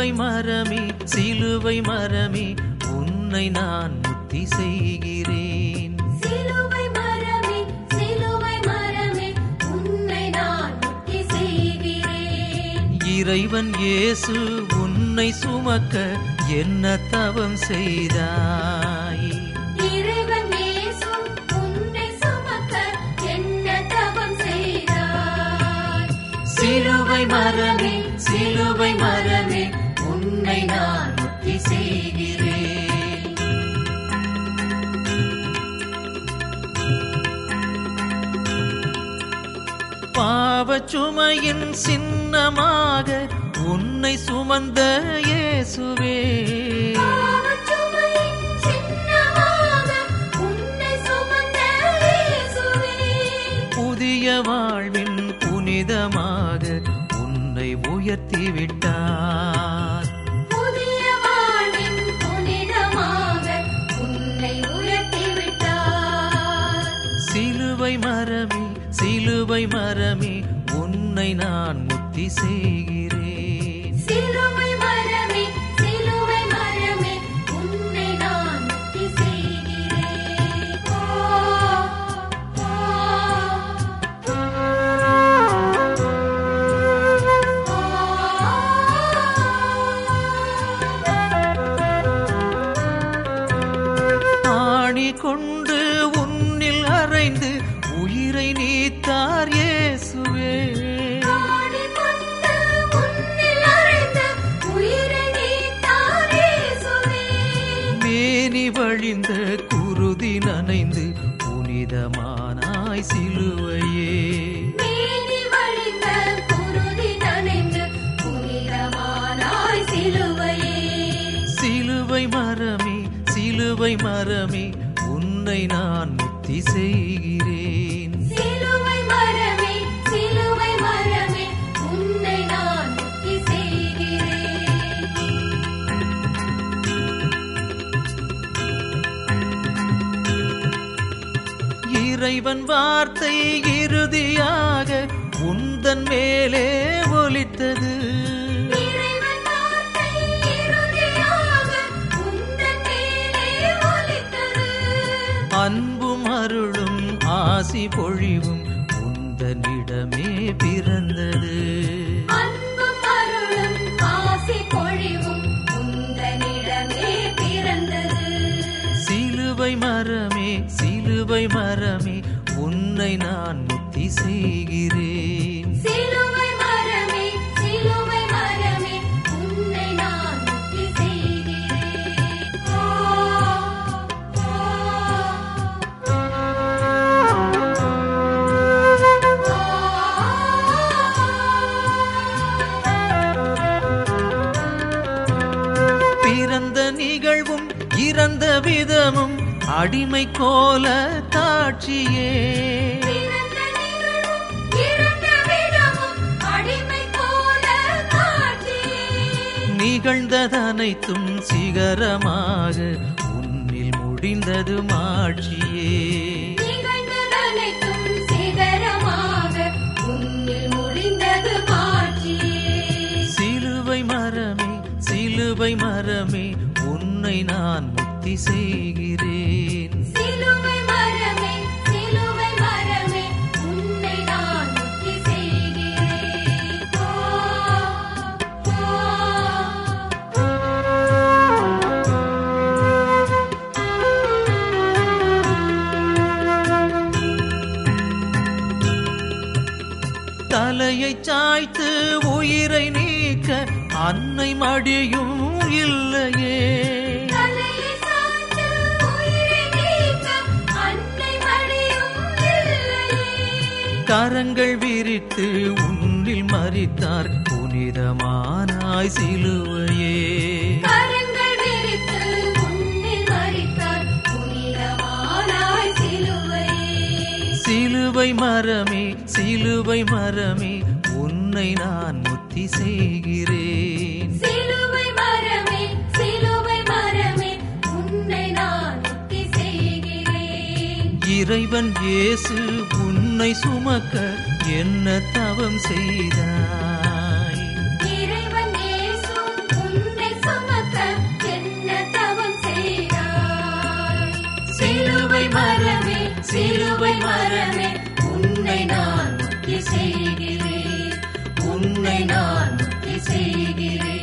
சிலுவை மரமே சிலுவை மரமே உன்னை நான் முத்தி செய்கிறேன் சிலுவை மரமே சிலுவை மரமே உன்னை நான் முக்தி செய்கிறேன் இறைவன் இயேசு உன்னை சுமக்க என்ன தவம் செய்தாய் இறைவன் இயேசு உன்னை சுமக்க என்ன தவம் செய்தார் சிலுவை மரமே சிலுவை மரமே உன்னை நான் முத்தி செய்கிறேன் பாவச் சுமையின் சின்னமாக உன்னை சுமந்த இயேசுவே பாவச்சுமையின் சின்னமாக உன்னை சுமந்த இயேசுவே புதிய வாழ்வின் புனிதமாக உன்னை உயர்த்தி விட்டார் புதிய வாழ்வின் புனிதமாக உன்னை உயர்த்தி விட்டார் சிலுவை மரமே சிலுவை மரமே உன்னை நான் முத்தி செய்கிறேன் சிலுவை மரமே சிலுவை மரமே உன்னை நான் முக்தி செய்கிறேன் ஓ, ஆணி கொண்டு உன்னில் அறைந்து உயிரை நீத்தார் இயேசுவே ஆடிக்கொண்டு உன்னில் அறைந்து உயிரை நீத்தார் இயேசுவே. மேனி வழிந்த குருதி நனைந்து புனிதமானாய் சிலுவையே மேனி வழிந்த குருதி நனைந்து புனிதமானாய் சிலுவையே. சிலுவை மரமே சிலுவை மரமே உன்னை நான் முத்தி செய்கிறேன் சிலுவை மரமே சிலுவை மரமே உன்னை நான் முக்தி செய்கிறேன் இறைவன் வார்த்தை இறுதியாக உந்தன் மேலே ஒலித்தது இறைவன் வார்த்தை இறுதியாக உந்தன் மேலே ஒலித்தது. அன்பும் அருளும் ஆசி பொழிவும் உந்தனிடமே பிறந்தது அன்பும் அருளும் ஆசி பொழிவும் உந்தனிடமே பிறந்தது. சிலுவை மரமே சிலுவை மரமே உன்னை நான் முத்தி செய்கிறேன் சிலுவை மரமே சிலுவை மரமே உன்னை நான் முக்தி செய்கிறேன் ஓ, பிறந்த நிகழ்வும் இறந்த விதமும் அடிமை கோல காட்சியே பிறந்த நிகழ்வும் இறந்த விதமும் அடிமை போல காட்சியே. நிகழ்ந்ததனைத்தும் சிகரமாக உன்னில் முடிந்தது மாட்சியே நிகழ்ந்ததனைத்தும் சிகரமாக உன்னில் முடிந்தது மாட்சியே. சிலுவை மரமே சிலுவை மரமே உன்னை நான் முக்தி செய்கிறேன் சிலுவை மரமே சிலுவை மரமே உன்னை நான் முக்தி செய்கிறேன் ஓ, தலையை சாய்த்து உயிரை நீக்க அன்னை மடியும் இல்லையே தலையை சாய்த்து உயிரை நீக்க அன்னை மடியும் இல்லையே. கரங்கள் விரித்து உன்னில் மறித்தார் புனிதமானாய் சிலுவையே கரங்கள் விரித்து உன்னில் மறித்தார் புனிதமானாய் சிலுவையே. சிலுவை மரமே சிலுவை மரமே உன்னை நான் முத்தி செய்கிறேன் சிலுவை மரமே சிலுவை மரமே உன்னை நான் முக்தி செய்கிறேன் இறைவன் இயேசு உன்னை சுமக்க என்ன தவம் செய்தாய் இறைவன் இயேசு உன்னை உன்னை நான் முத்தி செய்கிறேன்